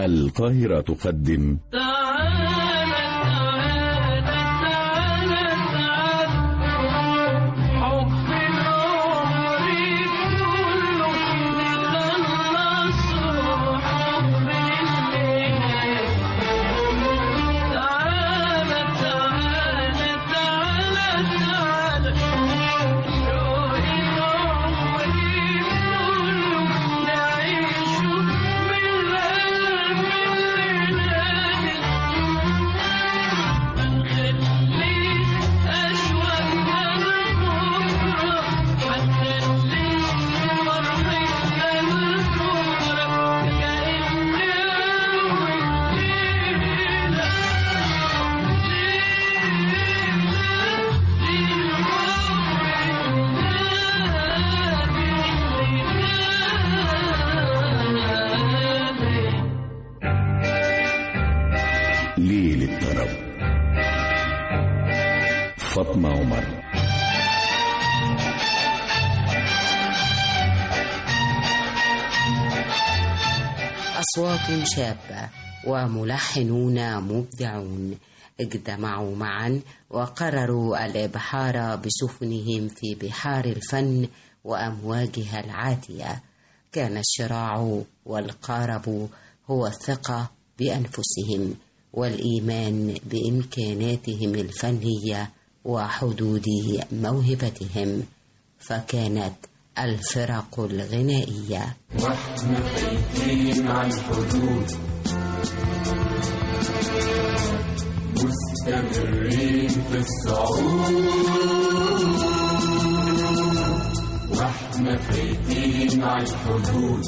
القاهرة تقدم ليل الطرب فاطمة عمر أصوات شابة وملحنون مبدعون اجتمعوا معا وقرروا الإبحار بسفنهم في بحار الفن وأمواجها العاتية كان الشراع والقارب هو الثقة بأنفسهم والإيمان بإمكاناتهم الفنية وحدود موهبتهم فكانت الفرق الغنائية واحنا خايفين عن الحدود مستمرين في الصعود واحنا خايفين عن الحدود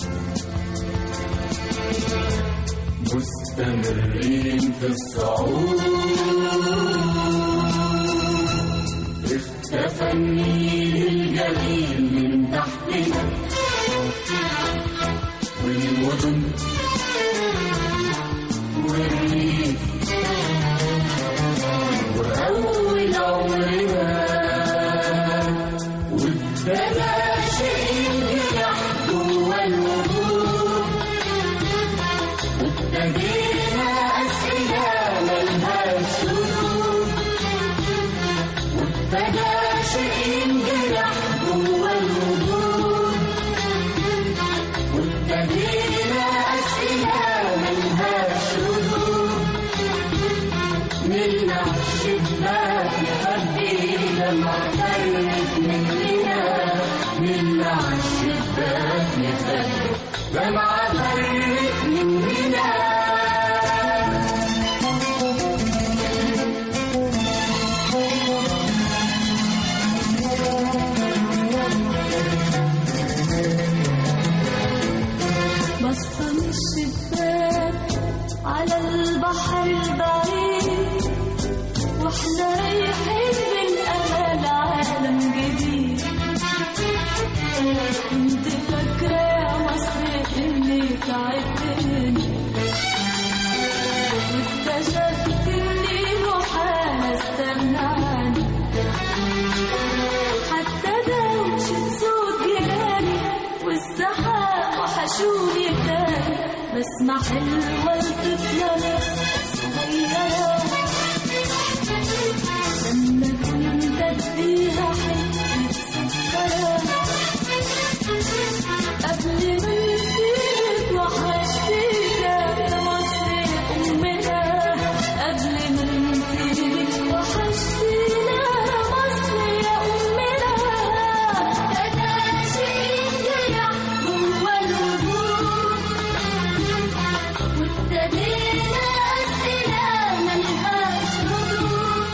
مستمرين في الصعود اختفى النيل الجليل من تحتنا والمدن والريف وأول عمرنا وابتدى شيء ينجح جوا الوجود وابتدينا أسئلة ملهاش ردود وابتدى شيء ينجح جوا الوجود وابتدينا أسئلة ملهاش ردود نلمع الشباك نخبي لما فرت مننا نلمع الشباك نخبي لما فرت مننا بصة من الشباك على البحر البعيد واحنا رايحين بالامل عالم جديد كنت فاكرة يا مصر انك عدتني واكتشفت اني محال استغنى عنك حتى دوشة صوت جيراني والسحاب وحشوني تاني بسمع حلوة الطفلة صغيرة لما كنت اديها حتة سكرة قبل ما نسيبك وحشتك يا مصر أمنا قبل ما نسيبك وحشتينا يا مصر يا أمنا أنا شيء جوه الوجود وابتدينا أسئلة ملهاش ردود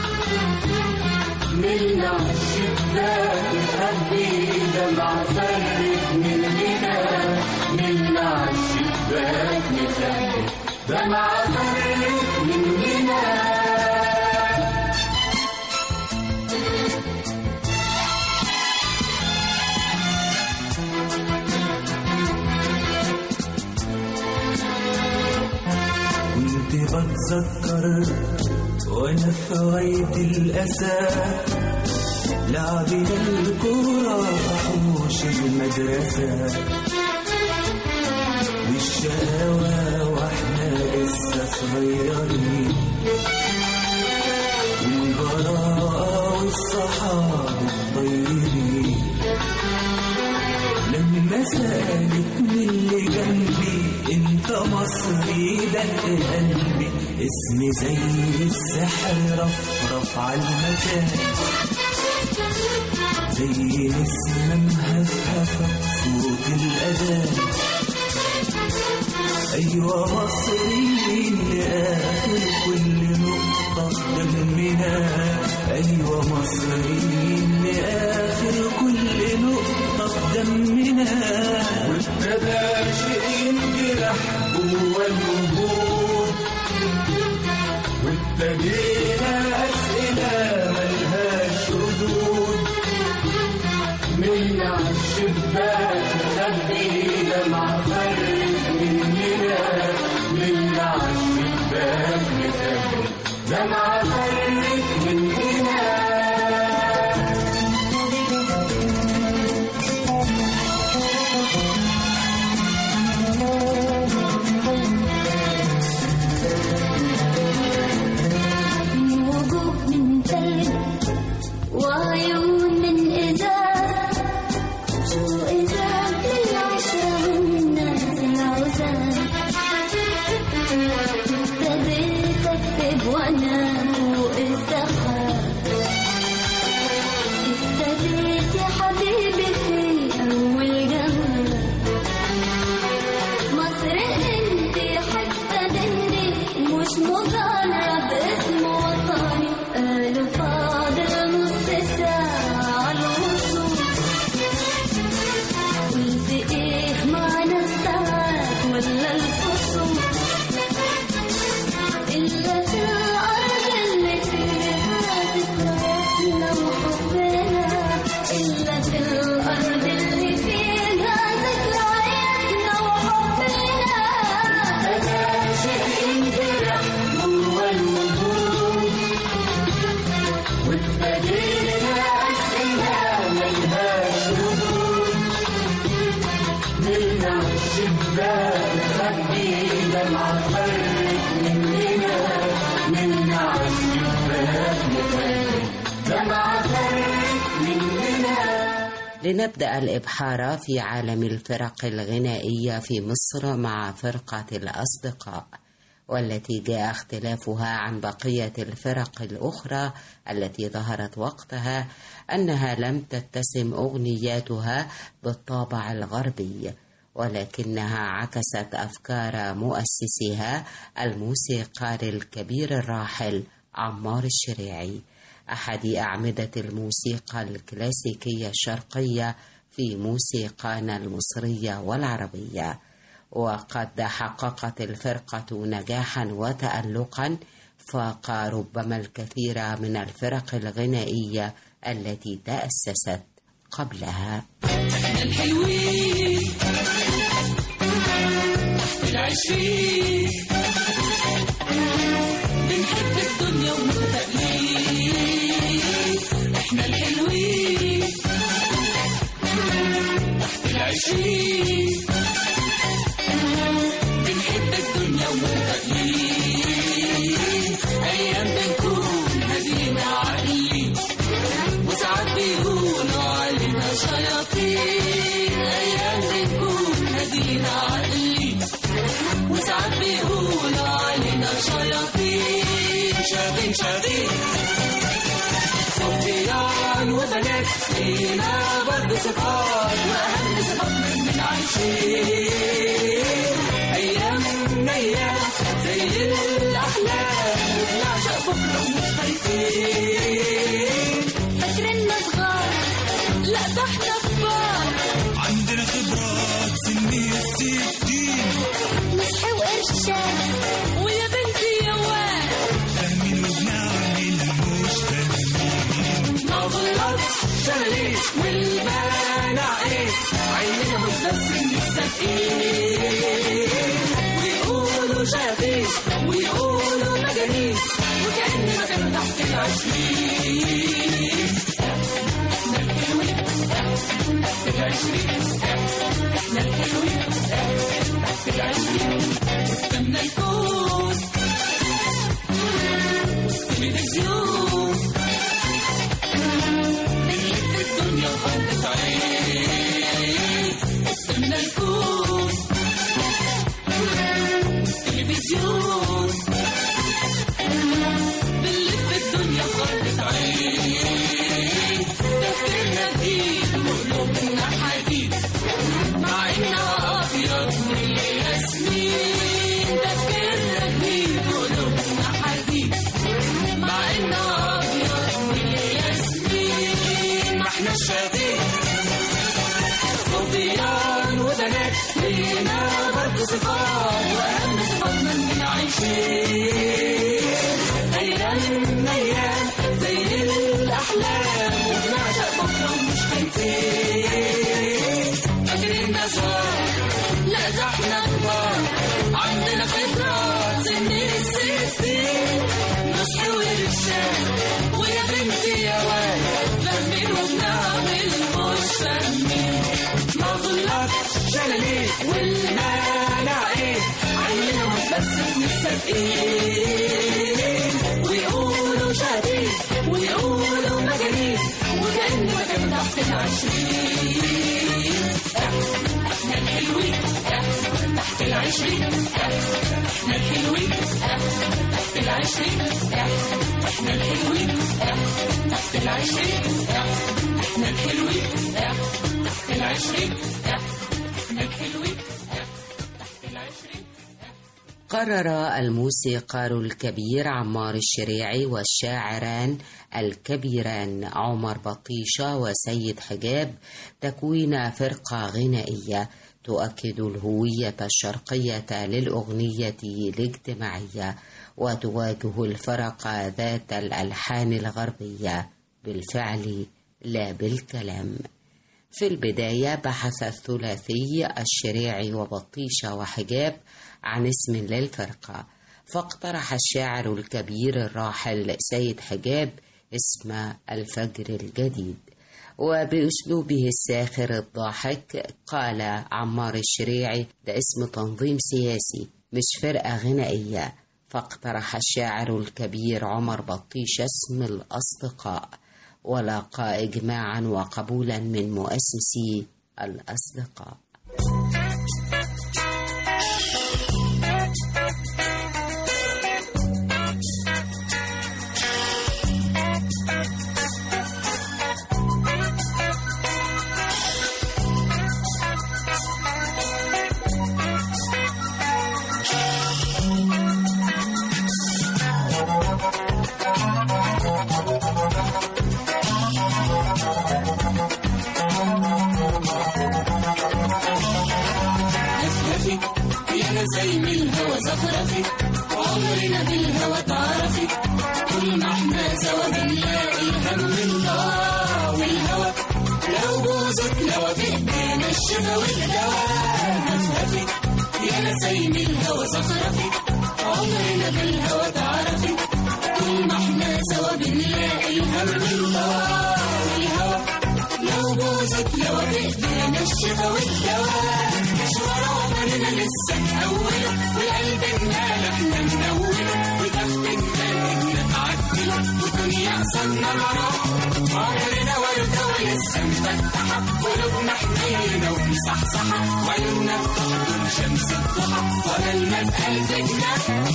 ملنا الشباك نخبي دمع فرت مننا ملنا الشباك نخبي دمع فرت مننا كنت بتذكر وانا في غاية الأسى لعبنا الكورة في حوش المدرسة والشقاوة واحنا انت مصري دق قلبي اسمي زي السحر رفرف على المكان زي نسمة مهفهفة صوت الأذان أيوة مصريين لآخر كل نقطة دمنا أيوة مصريين لآخر كل نقطة دمنا وابتدى شيء ينجرح جوا الوجود وابتدينا أسئلة ملهاش ردود من على الشباك نخبي دمعة فرد مننا من على الشباك نخبي دمعة فرد مننا من وجوه من ثلج وعيون من إزاز شو إزاز للعشرة والناس العزاز ابتديت أكتب وأنا فوق السحاب ابتديت يا حبيبي في أول جمال مصر انت حتى مني مش مجرد اسم وطني قالوا فاضل نص ساعة على الوصول قلت ايه معنى الساعات ولا الفصول إلا في الأرض اللي فيها ذكرياتنا وحبنا إلا في الأرض اللي فيها ذكرياتنا وحبنا أنا شيء ينجرح جوا الوجود وابتدينا أسئلة ملهاش ردود من على الشباك نخبي دمعة فرد مننا من على الشباك نخبي دمعة فرد مننا لنبدأ الإبحار في عالم الفرق الغنائية في مصر مع فرقة الأصدقاء والتي جاء اختلافها عن بقية الفرق الأخرى التي ظهرت وقتها أنها لم تتسم أغنياتها بالطابع الغربي ولكنها عكست أفكار مؤسسها الموسيقار الكبير الراحل عمار الشريعي أحد أعمدة الموسيقى الكلاسيكية الشرقية في موسيقانا المصرية والعربية وقد حققت الفرقة نجاحا وتألقا فاق ربما الكثير من الفرق الغنائية التي تأسست قبلها الحلوين العشرين بنحب الدنيا ومتفائلين احنا الحلوين تحت العشرين بنحب الدنيا ومتفائلين ايام بنكون هدينا عقلي وساعات بيقولوا علينا شياطين ايام بنكون هدينا عقلي وساعات بيقولوا علينا شياطين شاغين شاغين صبيان وبنات فينا برضه صفات واهم صفاتنا من عايشين ايام ايام زي الاحلام بنعشق بكره ومش خايفين فاكريننا صغار لا ده احنا كبار عندنا خبرات سني الستين مسحي وقرشان ويا بنتي يا واد فاهمين وبنعمل مش فاهمين ما غلط شغليش والمانع ايه عينينا مش بس مستفقين ويقولوا شافيش ويقولوا مجانين وكأننا كان تحت العشرين احنا الحلوين تحت العشرين احنا الحلوين تحت العشرين قدامنا الكون تلفزيون بنلف الدنيا وحدة عين قدامنا الكون التلفزيون بنلف الدنيا بغمضة عين تفكيرنا جديد وقلوبنا حديد مع انها ابيض من الياسمين تفكيرنا جديد وقلوبنا حديد مع انها ابيض من الياسمين ما احنا شاغين صبيان وبنات لينا برضه صفات واهم صفاتنا اننا عايشين ايام ايام زي الاحلام وبنعشق بكره ومش خايفين فاكرين ده صار لا ده احنا كبار عندنا خبرات سن الستين نصحي ورشاد ويا بنتي يا واد فاهمين وبنعمل مش فاهمين ما ضلعتش شلالين والمانع ايه عيننا مش بس مستبقين ويقولوا شهادين ويقولوا مجانين وكأن ما كان تحت العشرين احنا الحلوين احنا تحت العشرين احنا الحلوين احنا تحت العشرين احنا الحلوين احنا تحت العشرين احنا الحلوين احنا تحت العشرين احنا الحلوين تحت العشرين قرر الموسيقار الكبير عمار الشريعي والشاعران الكبيران عمر بطيشة وسيد حجاب تكوين فرقة غنائية تؤكد الهوية الشرقية للأغنية الاجتماعية وتواجه الفرق ذات الألحان الغربية بالفعل لا بالكلام في البداية بحث الثلاثي الشريعي وبطيشة وحجاب عن اسم للفرقة فاقترح الشاعر الكبير الراحل سيد حجاب اسم الفجر الجديد وبأسلوبه الساخر الضاحك قال عمار الشريعي ده اسم تنظيم سياسي مش فرقة غنائية فاقترح الشاعر الكبير عمر بطيش اسم الأصدقاء ولاقى إجماعا وقبولا من مؤسسي الأصدقاء لفلفي يا نسيم الهوى زخرفي عمرنا بالهوى تعرفي طول ما احنا سوا بنلاقي الهم الله والهوى لو بوزك لو في ايدينا الشفا والدواء لفلفي يا نسيم الهوى زخرفي عمرنا بالهوى تعرفي طول ما احنا سوا بنلاقي الهم الله والهوى لو بوزك لو في ايدينا الشفا والدواء مشوار عمرنا لسه نأوله والقلب المال احنا ننوله وتختنا اننا نعدله والدنيا صرنا مراه عمرنا ورده ولسه مفتحه قلوبنا حنينه ومصحصحه وعيوننا بتحضن شمس الضحى ولا الماء قلبنا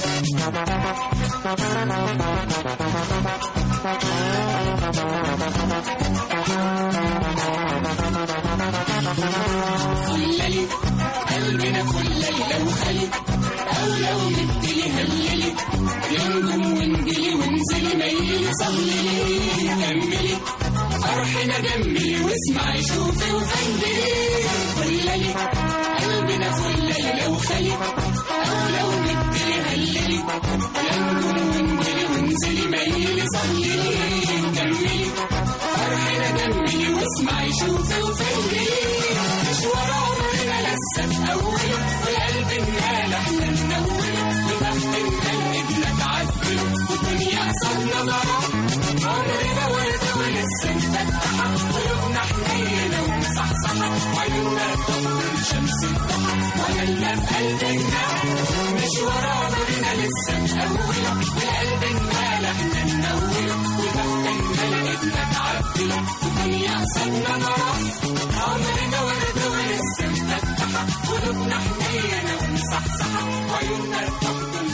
خللي قلبنا كل ليلة وخلي أو لو نبتلي هللي ينجم وانجلي وانزلي ميلي صللي كملي فرحنا جملي واسمعي شوفي وفندلي خللي قلبنا كل ليلة وخلي أو لو نبتلي هللي ينجم وانجلي وانزلي ميلي صللي كملي فرحنا جملي واسمعي شوفي وفندلي مشوار عمرنا لسه في أوله والقلب المال احنا ننوله وتحت القلب تعدله والدنيا صدنا ضرب عمرنا ورده ولسه مفتحة قلوبنا حنينة ومصحصحة وعيوننا تضرب شمس الضحى ولا الماء بقلبنا مشوار عمرنا لسه في أوله والقلب المال احنا ننوله وتحت القلب تعدله والدنيا صدنا ضرب عمرنا ورده ولسه مفتحة قلوبنا حنينة ومصحصحة وعيوننا تضرب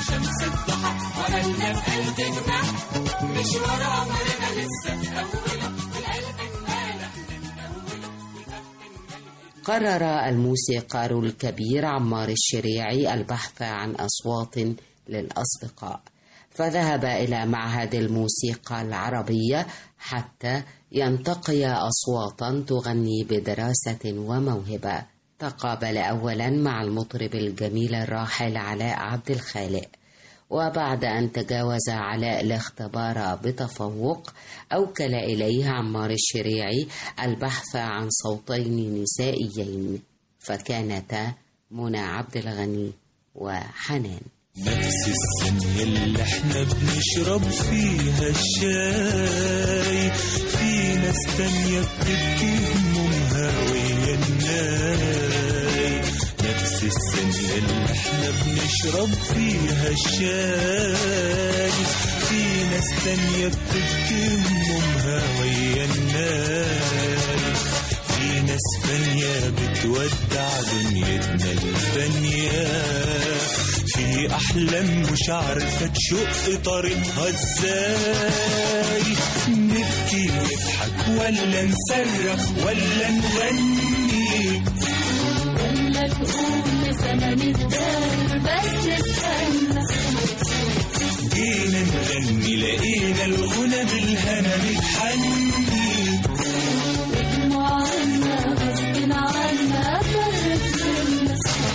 شمس الضحى ومالنا بقلب جناح مشوار عمرنا لسه في أوله والقلب انمالح من أوله قرر الموسيقار الكبير عمار الشريعي البحث عن أصوات للأصدقاء فذهب إلى معهد الموسيقى العربية حتى ينتقي أصواتا تغني بدراسة وموهبة تقابل أولا مع المطرب الجميل الراحل علاء عبد الخالق وبعد أن تجاوز علاء الاختبار بتفوق أوكل إليه عمار الشريعي البحث عن صوتين نسائيين فكانتا منى عبد الغني وحنان نفس الثانية اللي احنا بنشرب فيها الشاي في ناس تانية بتبكي همومها ويا الناي نفس الثانية اللي احنا بنشرب فيها الشاي في ناس تانية بتبكي همومها ويا الناي في ناس فانية بتودع دنيتنا الفانية في أحلام مش عارفة تشق طريقها ازاي نبكي نضحك ولا نصرخ ولا نغني ولا تقول زمن الدار بس استنى جينا نغني لقينا الغنى بالهنا متحني دموعنا غصب عنا فرت منا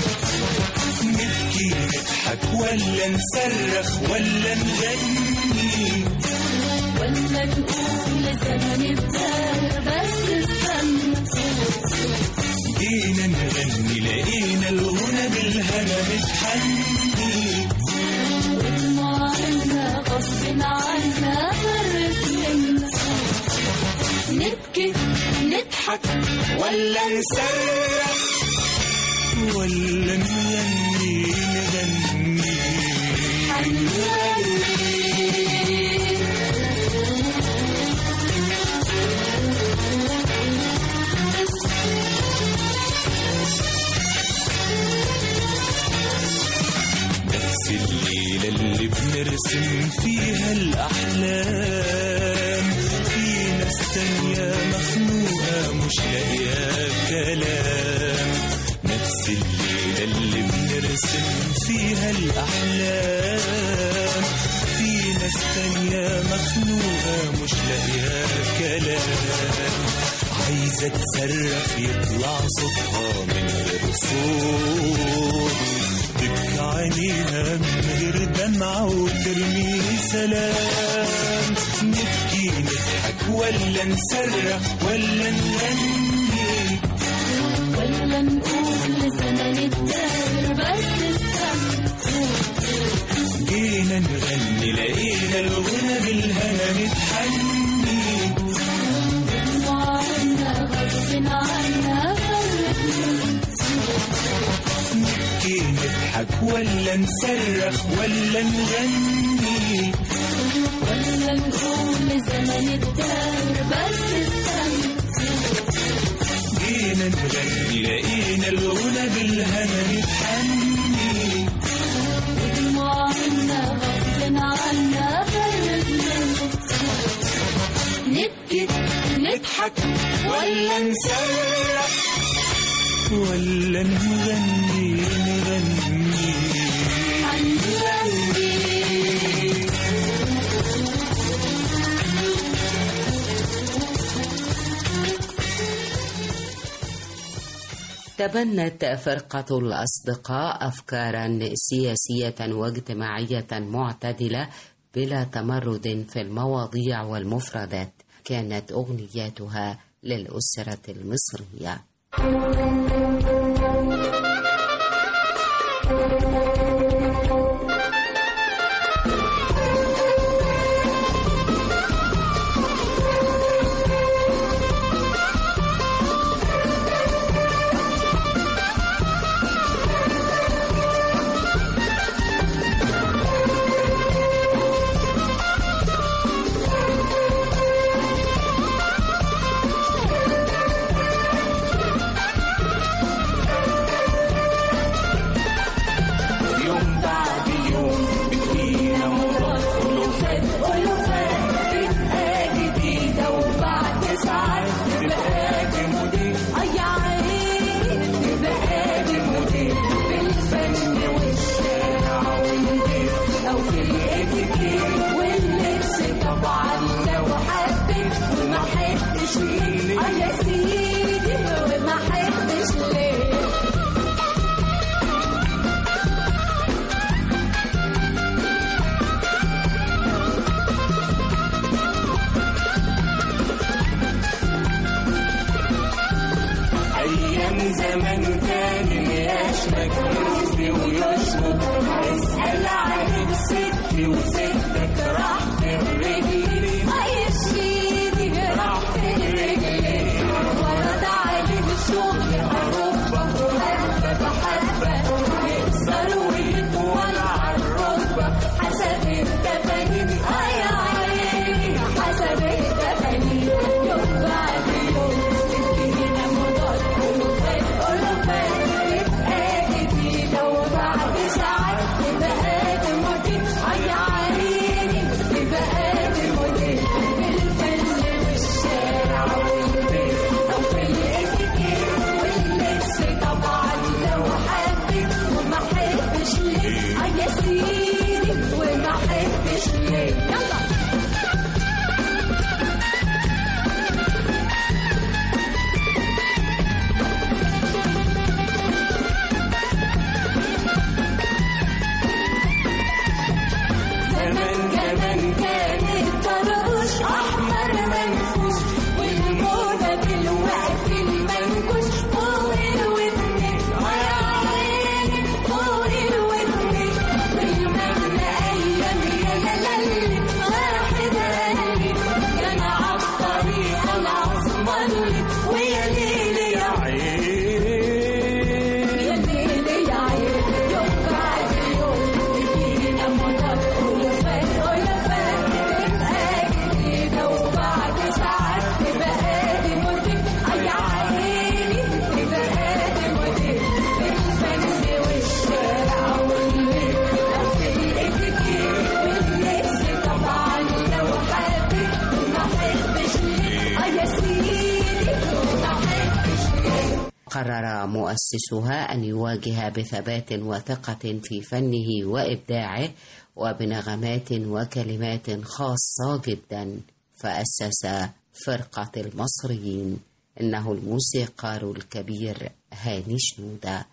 نبكي نضحك ولا نصرخ ولا نغني ولا تقول زمن الدار بس استنى جينا نغني لقينا الغنى بالهنا متحني دموعنا غصب عنا فرت منا نبكي نضحك ولا نصرخ ولا نغني نغني نفس الليلة اللي بنرسم فيها الأحلام في ناس تانية مخنوقة مش لاقية كلام نفس الليلة اللي بنرسم فيها الأحلام في ناس تانية مخنوقة مش لاقية كلام عايزة تصرخ يطلع صوتها من غير صوت تبكي عينيها من غير دمعة وترمي سلام نبكي نضحك ولا نصرخ ولا نغني ولا نقول زمن الدار بس استنى جينا نغني لقينا الغنى بالهنا متحني دموعنا غصب عنا فرت نبكي نضحك ولا نصرخ ولا نغني ولا نقول زمن الدار بس استنى جينا نغني لقينا الغنى بالهنا متحني دموعنا غصب عنا فرت نبكي نضحك ولا نصرخ ولا نغني نغني هنغني تبنت فرقة الأصدقاء أفكارا سياسية واجتماعية معتدلة بلا تمرد في المواضيع والمفردات كانت أغنياتها للأسرة المصرية زمن كان الياش مكتوب ويشرب اسأل عن ستي وستك راح في الرجل أي شيدي راح في رجلي ورد عليه الشغل أوروبا وهبة بحبة يكسر ويطول على الركبة حسب التفانين أي عيني حسب التفانين يوم بعد يوم الدنيا مضاد ألوفات ألوفات يبقى جديدة وبعد ساعات يبقى آدم ودين أي عيني يبقى آدم ودين الفن والشارع والبيت أو في الاتيكيت واللبس طبعا لو حبيت وما حبش ليه أي يا سيدي وما حبش ليه يلا زمان زمان كان الطربوش احمر منفوش والموضه دلوقتي المنكوش فوق الودن يا عيني فوق الودن والمغنى ايام يا لالي واحد قال لي يا انا عالطريقه العظمى ويا ليلي يا عين يا ليلي يا عين يوم بعد يوم يجينا مطر ولفات ولفات تبقى جديدة وبعد ساعات تبقى ادي مدير أي عيني تبقى ادي مدير الفن والشارع والبيت أو في الاتيكيت واللبس طبعا لو حبيت ما حبش ليه أي يا سيدي ما حبش ليه قرر مؤسسها أن يواجه بثبات وثقة في فنه وإبداعه وبنغمات وكلمات خاصة جدا فأسس فرقة المصريين إنه الموسيقار الكبير هاني شنودة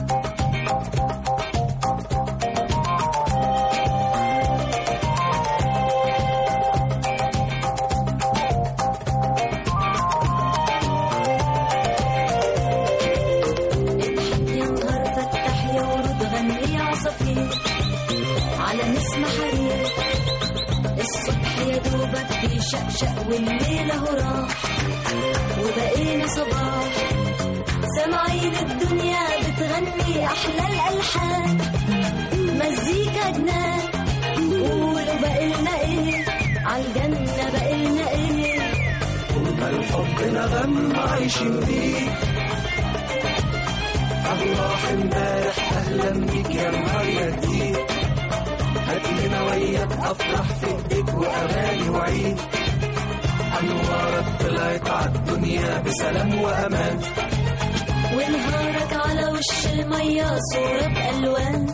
يا نهار فتح يا ورود غني يا عصافير على نسمة حرير الصبح يا دوبك بيشقشق والليل اهو راح وبقينا صباح سامعين الدنيا بتغني احلى الالحان مزيكا جنان قولوا بقيلنا ايه عالجنة بقيلنا ايه طول الحب نغم عايشين بيه الله امبارح اهلا بيك يا نهار يا جديد هات لنا وياك افرح في ايديك واغاني وعيد انوارك طلعت عالدنيا بسلام وامان ونهارك على وش المية صورة بألوان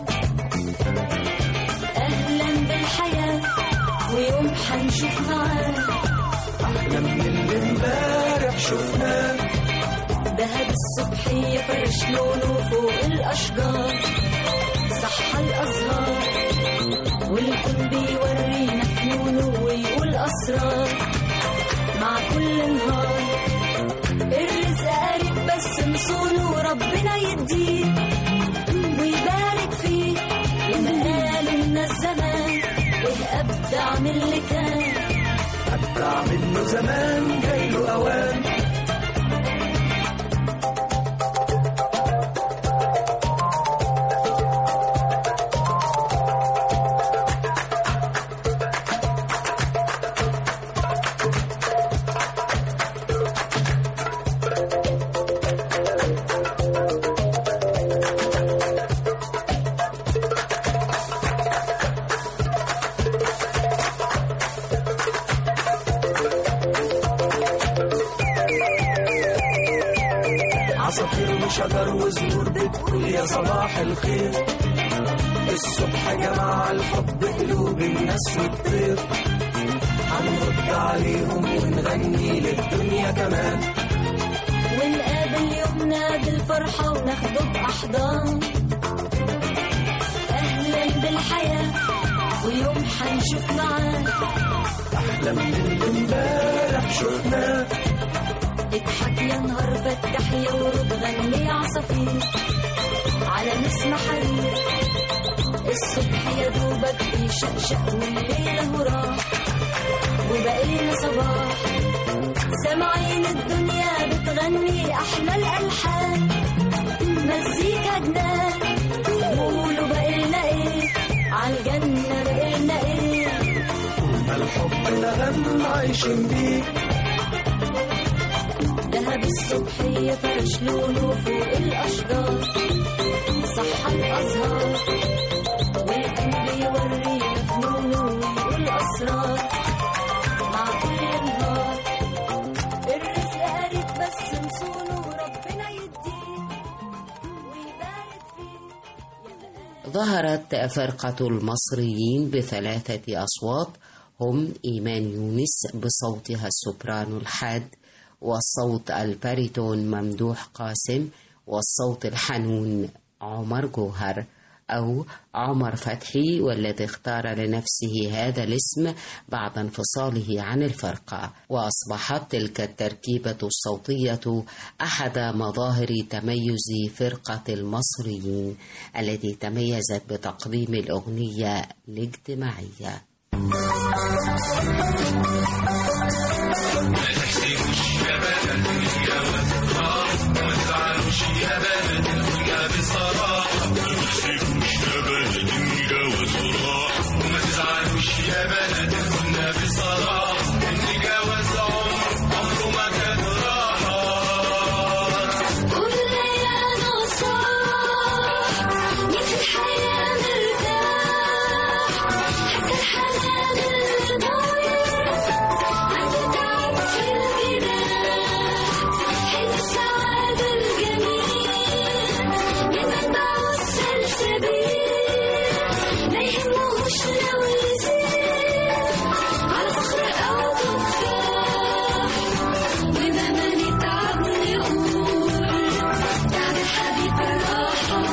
أهلا بالحياة ويوم حنشوف معاه احلى من اللي امبارح شفناه دهب الصبحية فرش لونه فوق الأشجار صح الأزهار والكل بيورينا فنونه ويقول أسرار مع كل نهار الرزق قريب بس نصونه ربنا يديه ويبارك فيه يبقى قالوا الناس زمان ايه ابدع من اللي كان ابدع منه زمان جاي له اوان عصافير وشجر وزهور بتقول يا صباح الخير الصبح جمع الحب قلوب الناس والطير هنرد عليهم ونغني للدنيا كمان ونقابل يومنا بالفرحة وناخده بأحضان أهلا بالحياة ويوم حنشوف معاه أحلى من اللي امبارح شفناه اضحك يا نهار فتح يا ورد غني عصافير على نسمة حرير الصبح يا دوبك بيشقشق والليل راح وبقينا صباح سامعين الدنيا بتغني أحلى الألحان مزيكا جنان قولوا بقينا إيه عالجنة بقينا إيه الحب نغم عايشين بيه دهب الصبحية فرش لونه فوق الأشجار صح الأزهار والقلب يورينا فنونه ويقول أسرار مع كل نهار الرزق قريب بس نصونه ربنا يديه ويبارك فيه يا ظهرت فرقة المصريين بثلاثة أصوات هم إيمان يونس بصوتها السوبرانو الحاد والصوت الباريتون ممدوح قاسم والصوت الحنون عمر جوهر أو عمر فتحي والذي اختار لنفسه هذا الاسم بعد انفصاله عن الفرقة وأصبحت تلك التركيبة الصوتية أحد مظاهر تميز فرقة المصريين التي تميزت بتقديم الأغنية الاجتماعية قول لي أنا صاح مين في الحياة مرتاح حتى الحنان اللي ضايع عنده تعب في الجناح حلم السعادة الجميل من منبعه السلسبيل ما يهمهوش لو يزيد على فخر أو تفاح ومهما نتعب نقول تعب الحبيب راحة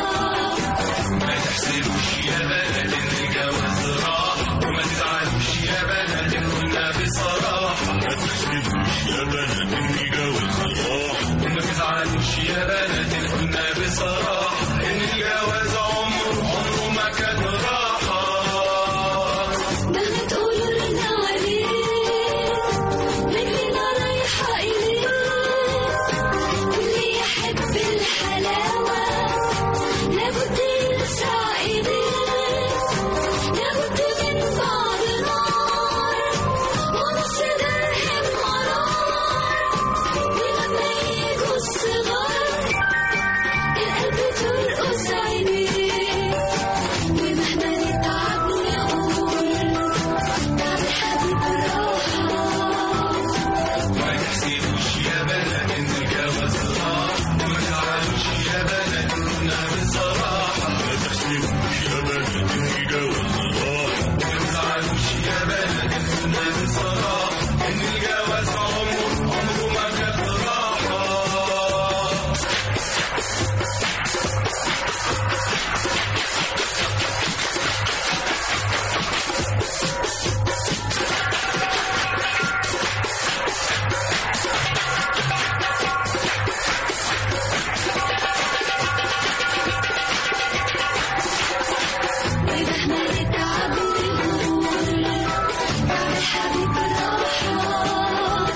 مهما تقولوا لنا عليه رجلنا رايحة إليه واللي يحب الحلاوة لابد يلسع إيديه لابد من بعض نار ونص درهم مرار ولما يجوا الصغار القلب ترقص عينيه ومهما نتعب نقول تعب الحبيب راحة ومهما نتعب نقول تعب الحبيب راحة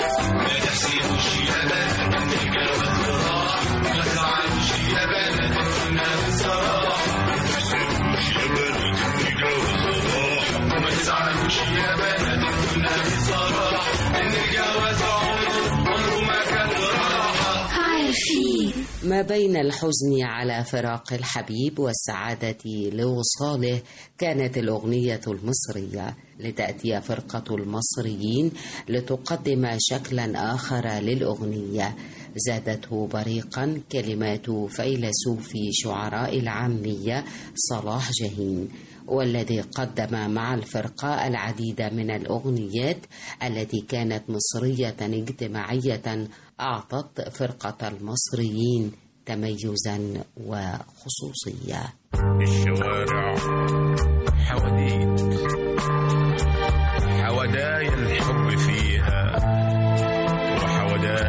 عارفين ما بين الحزن على فراق الحبيب والسعادة لوصاله كانت الأغنية المصرية لتأتي فرقة المصريين لتقدم شكلا آخر للأغنية زادته بريقا كلمات فيلسوف شعراء العامية صلاح جاهين والذي قدم مع الفرقة العديد من الأغنيات التي كانت مصرية اجتماعية أعطت فرقة المصريين تميزا وخصوصية الشوارع حواديت حودايا الحب فيها وحودايا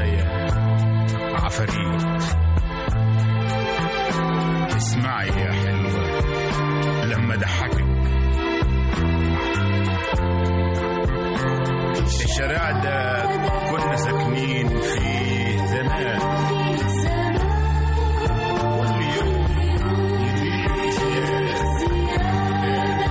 الشارع ده كنا ساكنين فيه زمان كل يوم يزيد زيادة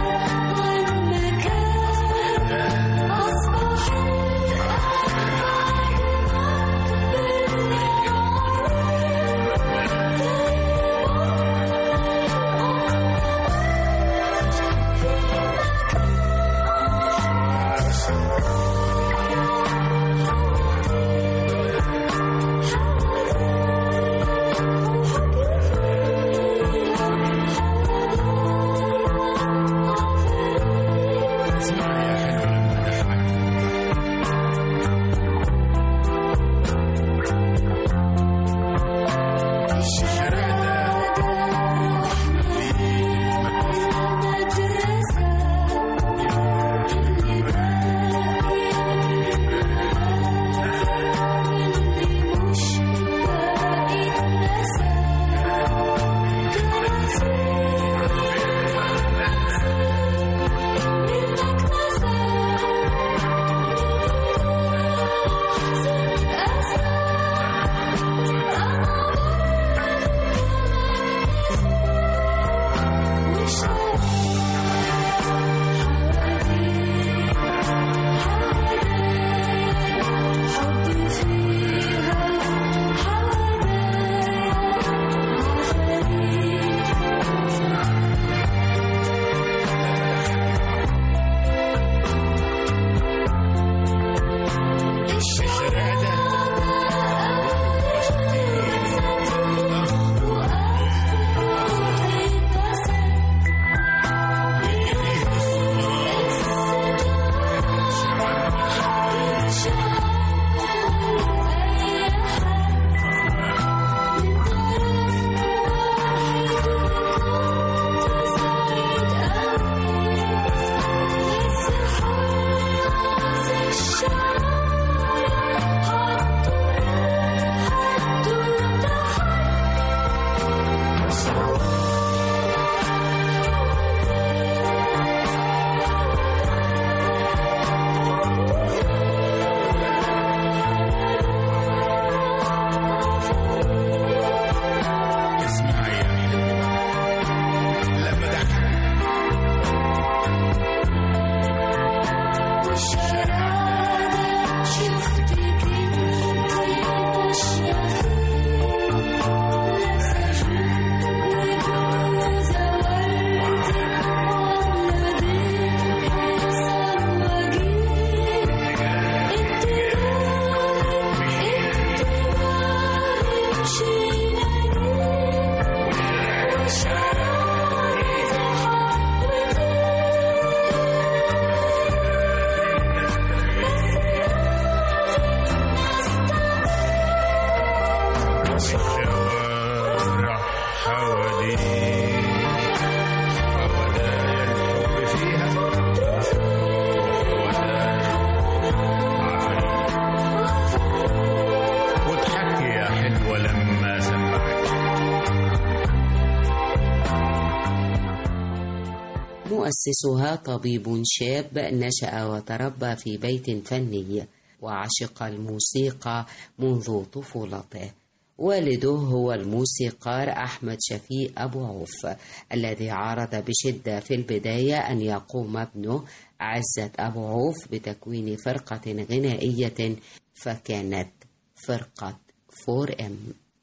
اسمع يا حلو لما نضحك الشارع ده فيه مدرسة الشارع ده اسمع يا حلو لما ضحك الشوارع حواديت وودايا الحب فيها وودايا عفريت واضحك يا حلوة لما سمعت مؤسسها طبيب شاب نشأ وتربى في بيت فني وعشق الموسيقى منذ طفولته والده هو الموسيقار أحمد شفيق أبو عوف الذي عارض بشدة في البداية أن يقوم ابنه عزت أبو عوف بتكوين فرقة غنائية فكانت فرقة فور ام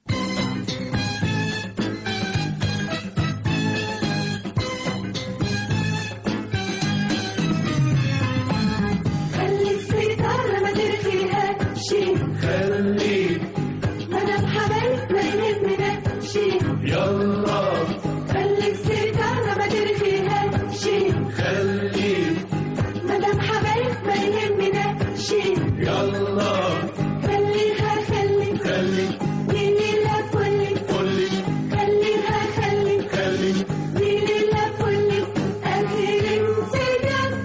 خلي الستارة ما ترخيها شيء خليك مدام حبايب ما يهمنا شيء يلا خلي الستارة ما ترخيها شيء خليك مدام حبايب ما يهمنا شيء يلا خليها خلي خليك مين لا فلي قولي خليها خلي خليك مين لا فلي آخر انسجام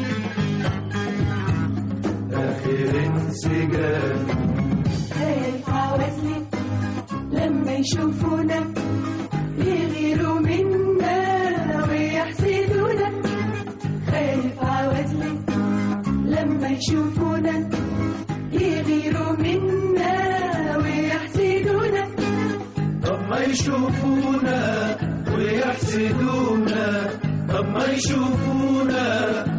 آخر انسجام خايف عوزلي لما يشوفونا يغيروا منا ويحسدونا خايف عوزلي لما يشوفونا يغيروا منا ويحسدونا طب ما يشوفونا ويحسدونا طب ما يشوفونا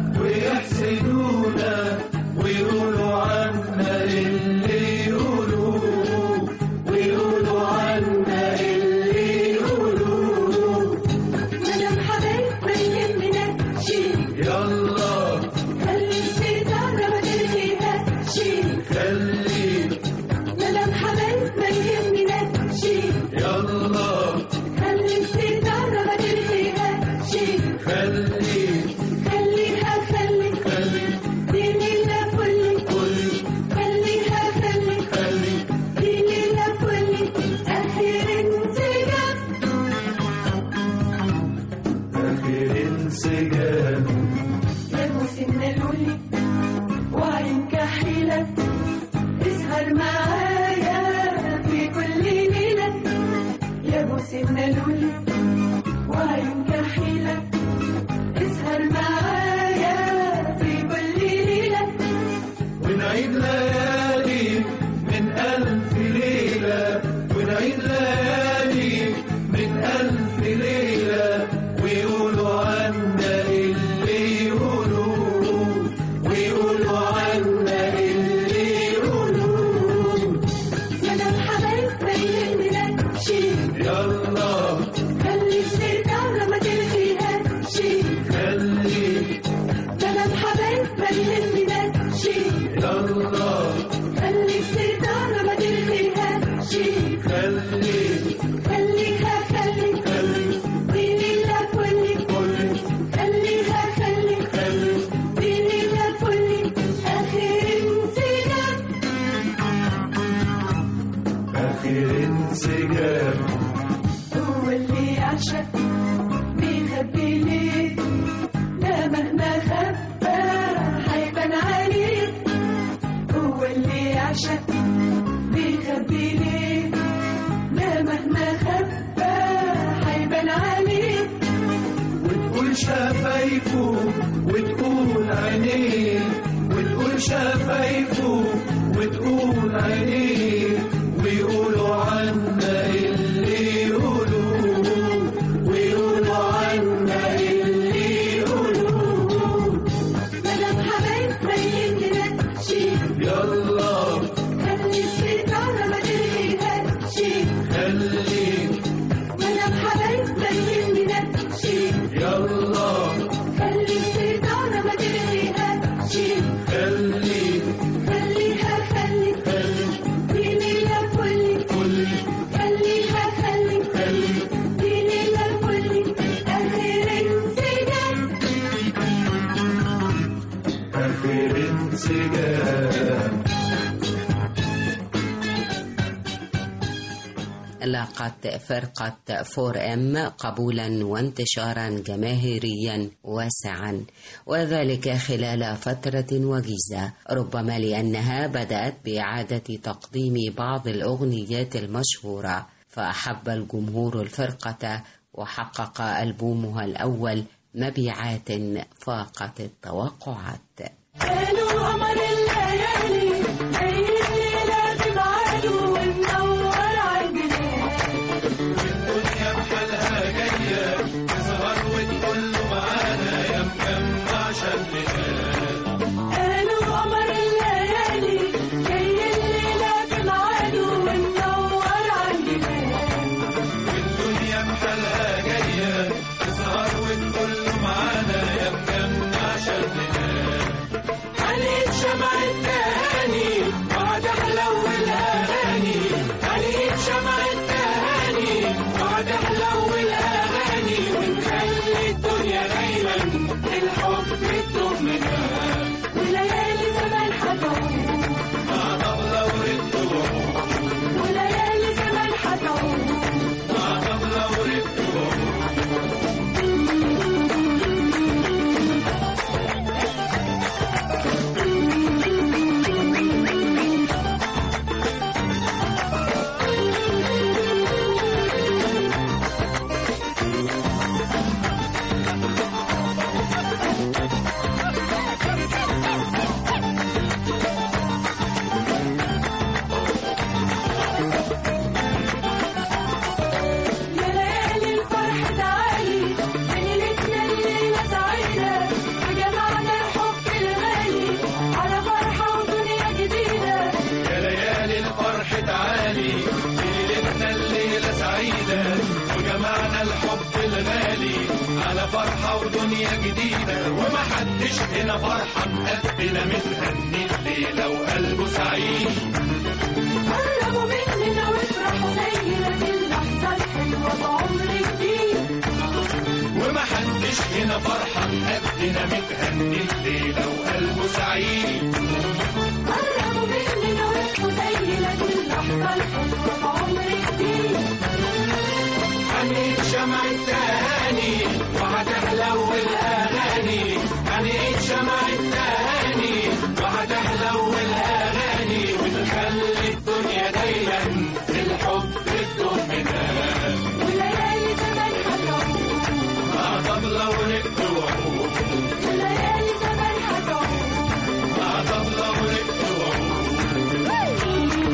ويحسدونا ويقولوا عنا اللي يقولوا ويقولوا عنا اللي يقولوا مدام حبايب ما يهمنا شيء يلا خلي الستارة ما تلغيها شيء خلي مدام حبايب ما يهمنا شيء يلا خلي الستارة ما تلغيها شيء خلي خليها خلي خلي دينينا فلي كل خليها خلي خلي دينينا فلي آخر انسجام آخر انسجام يا موسم لولي وعين كحيلة اسهر معايا في كل ليلة يا موسم لولي وعين كحيلة اسهر معايا في كل ليلة ونعيد ليالي من ألف ليلة ونعيد ليالي من ألف ليلة ويقولوا عنا اللي يقولوا ويقولوا عنا اللي يقولوا مدام حبايب ما يهمنا شيء يلا خلي الستارة ما تلغيها شيء خلي مدام حبايب ما يهمنا شيء يلا خلي الستارة ما تلغيها شيء خلي خليها خلي خلي دينينا فلي كل خليها خلي خلي دينينا فلي آخر انسجام آخر انسجام هو اللي يعشق بيخبي ليه لا مهما خبى هيبان عليه هو اللي يعشق بيخبي ليه لا مهما خبى هيبان عليه وتقول شفايفه وتقول عينيه وتقول شفايفه وتقول عينيه ويقولوا عنا اللي يقولوا ويقولوا عنا اللي يقولوا مدام حبايب ما يهمنا شيء يلا خلي الستارة ما تلغيها شيء خلي مدام حبايب ما يهمنا شيء يلا خلي الستارة ما تلغيها شيء خلي خليها خلي خلي دينينا فلي كل خليها خلي خلي دينينا فلي آخر انسجام آخر انسجام لاقت فرقة فور ام قبولا وانتشارا جماهيريا واسعا وذلك خلال فترة وجيزة ربما لأنها بدأت بإعادة تقديم بعض الأغنيات المشهورة فأحب الجمهور الفرقة وحقق ألبومها الأول مبيعات فاقت التوقعات قالوا قمر الليالي جاي الليلة في ميعاده ومنور عالبلاد الدنيا بحالها جاية تظهر وتقول له معانا يا مجمع شملنا قالوا قمر الليالي جاي الليلة في ميعاده ومنور عالبلاد الدنيا بحالها جاية تظهر وتقول له معانا يا مجمع شملنا عليك شمع التهاني بعد حلو الأغاني عليك شمع التهاني بعد حلو الأغاني ونخلي الدنيا دايما الحب تضمنا وليالي زمان حتعود مع طبلة ورد وليالي زمان حتعود مع طبلة ورد فرحة ودنيا جديدة ومحدش هنا فرحان قدنا متهني الليلة وقلبه سعيد قربوا مننا وافرحوا زينا باللحظة الحلوة بعمر جديد ومحدش هنا فرحان قدنا متهني الليلة وقلبه سعيد قربوا مننا وافرحوا زينا باللحظة الحلوة بعمر جديد هنيت شمع التهاني وهتحلو الأغاني هنيت شمع التهاني وهتحلو الأغاني ونخلي الدنيا دايما الحب تضمنا وليالي زمان هتعود مع طبلة ورق وعود وليالي زمان هتعود مع طبلة ورق وعود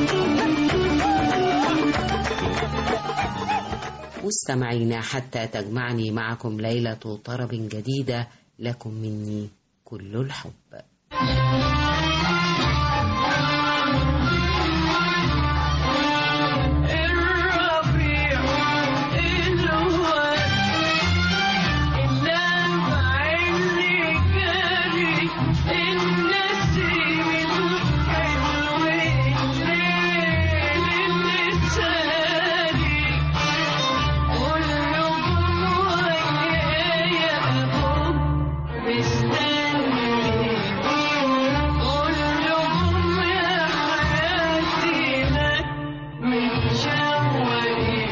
مستمعينا حتى تجمعني معكم ليلة طرب جديدة لكم مني كل الحب الربيع الهوى اللمع اللي جاري النسيم الحلو الليل اللي ساري كلهم ويايا أبوك مستني كلهم يا حياتي لك من شوقي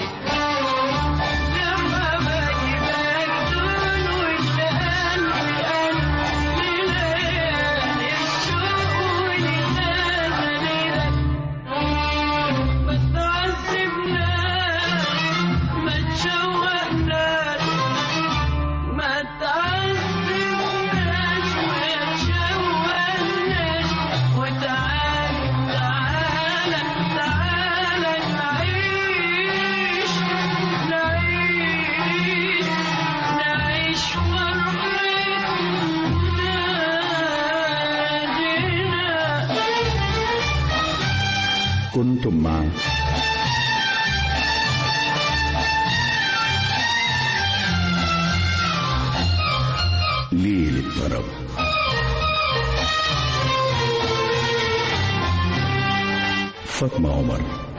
لما بجيبك دول وشقلبي قلبي ليالي الشوق ولنازلي لك ما تعذبناش ما تشوقناش ما تعذبناش ما تشوقناش وتعالى تعالى تعالى نعيش نعيش نعيش فرحتنا كنتم مع ليل الطرب فاطمة عمر